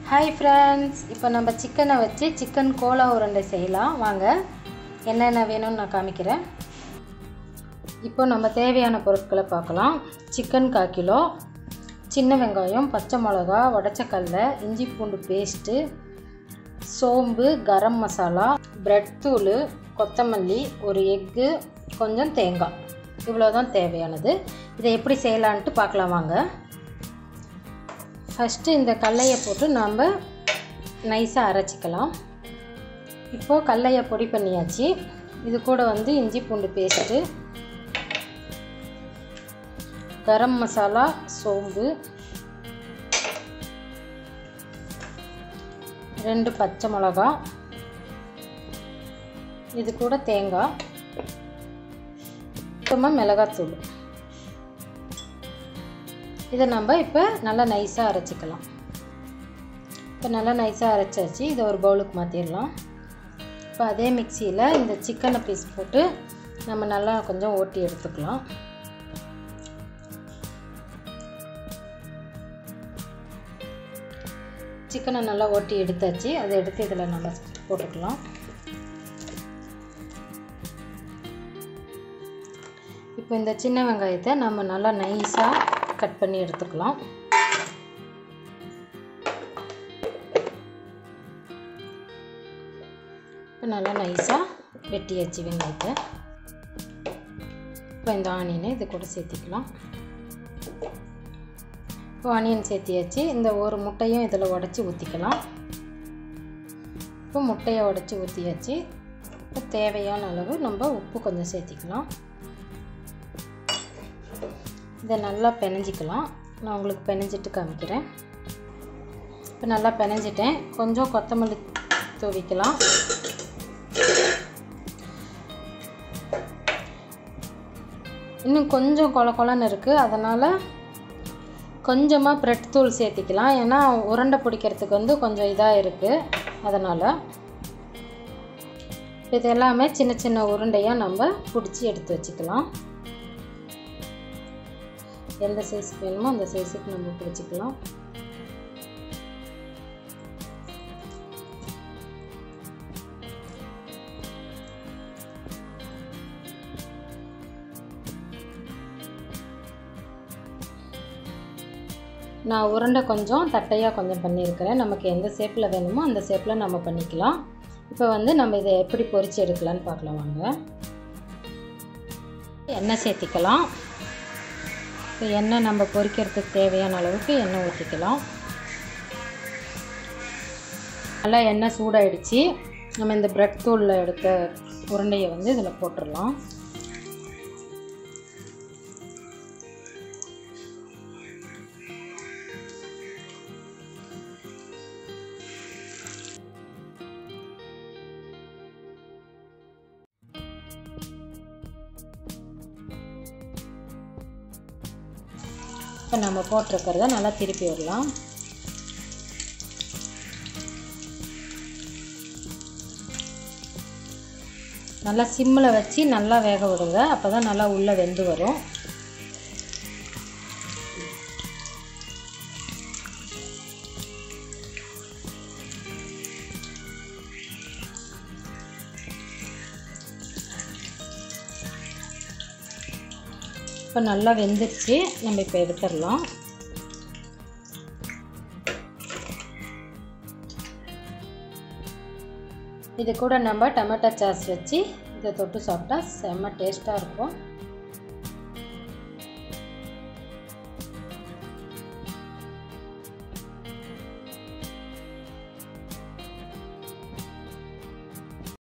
hi friends இப்போ நம்ம சிக்கனை வச்சு சிக்கன் கோலா உருண்டை செய்யலாம் வாங்க என்னென்ன வேணும்னு நான் காமிக்கிறேன் இப்போ நம்ம தேவையான பொருட்களை பார்க்கலாம் சிக்கன் கால் கிலோ சின்ன வெங்காயம் பச்சை மிளகா உடச்சக்கல்ல இஞ்சி பூண்டு பேஸ்ட்டு சோம்பு கரம் மசாலா பிரெட் தூள் கொத்தமல்லி ஒரு எக்கு கொஞ்சம் தேங்காய் இவ்வளோ தான் தேவையானது இதை எப்படி செய்யலான்ட்டு பார்க்கலாம் வாங்க ஃபஸ்ட்டு இந்த கடலையை போட்டு நாம் நைஸாக அரைச்சிக்கலாம் இப்போது கடலையை பொடி பண்ணியாச்சு இது கூட வந்து இஞ்சி பூண்டு பேஸ்ட்டு கரம் மசாலா சோம்பு ரெண்டு பச்சை மிளகா இது கூட தேங்காய் சுத்தமாக மிளகாத்தூள் இதை நம்ம இப்போ நல்லா நைஸாக அரைச்சிக்கலாம் இப்போ நல்லா நைஸாக அரைச்சாச்சு இதை ஒரு பவுலுக்கு மாற்றிடலாம் இப்போ அதே மிக்சியில் இந்த சிக்கனை பீஸ் போட்டு நம்ம நல்லா கொஞ்சம் ஓட்டி எடுத்துக்கலாம் சிக்கனை நல்லா ஓட்டி எடுத்தாச்சு அதை எடுத்து இதில் நம்ம போட்டுக்கலாம் இப்போ இந்த சின்ன வெங்காயத்தை நம்ம நல்லா நைஸாக கட் பண்ணி எடுத்துக்கலாம் இப்போ நல்லா நைஸாக வெட்டியாச்சு வெங்காயத்தை இப்போ இந்த ஆனியனை இது கூட சேர்த்திக்கலாம் இப்போ ஆனியன் சேர்த்தியாச்சு இந்த ஒரு முட்டையும் இதில் உடச்சி ஊற்றிக்கலாம் இப்போ முட்டையை உடச்சி ஊற்றியாச்சு இப்போ தேவையான அளவு நம்ம உப்பு கொஞ்சம் சேர்த்திக்கலாம் இதை நல்லா பிணைஞ்சிக்கலாம் நான் உங்களுக்கு பிணைஞ்சிட்டு காமிக்கிறேன் இப்போ நல்லா பிணைஞ்சிட்டேன் கொஞ்சம் கொத்தமல்லி தூவிக்கலாம் இன்னும் கொஞ்சம் கொல கொலன்னு இருக்குது அதனால் கொஞ்சமாக ப்ரெட் தூள் சேர்த்திக்கலாம் ஏன்னா உருண்டை பிடிக்கிறதுக்கு வந்து கொஞ்சம் இதாக இருக்குது அதனால் இது எல்லாமே சின்ன சின்ன உருண்டையாக நம்ம பிடிச்சி எடுத்து வச்சுக்கலாம் எந்த சைஸுக்கு வேணுமோ அந்த சைஸுக்கு நம்ம பிடிச்சிக்கலாம் நான் உருண்டை கொஞ்சம் தட்டையாக கொஞ்சம் பண்ணியிருக்கிறேன் நமக்கு எந்த ஷேப்பில் வேணுமோ அந்த ஷேப்பில் நம்ம பண்ணிக்கலாம் இப்போ வந்து நம்ம இதை எப்படி பொரித்து எடுக்கலான்னு பார்க்கலாம் வாங்க எண்ணெய் சேர்த்திக்கலாம் இப்போ எண்ணெய் நம்ம பொரிக்கிறதுக்கு தேவையான அளவுக்கு எண்ணெய் ஊற்றிக்கலாம் நல்லா எண்ணெய் சூடாயிடுச்சு நம்ம இந்த பிரெட் தூளில் எடுத்த உருண்டையை வந்து இதில் போட்டுடலாம் இப்போ நம்ம போட்டிருக்கிறத நல்லா திருப்பி விடலாம் நல்லா சிம்மில் வச்சு நல்லா வேக விடுங்க அப்போ தான் நல்லா உள்ளே வெந்து வரும் இப்போ நல்லா வெந்துருச்சு நம்ம இப்போ எடுத்துடலாம் இது கூட நம்ம டொமேட்டோ சாஸ் வச்சு இதை தொட்டு சாப்பிட்டா செம்ம டேஸ்ட்டாக இருக்கும்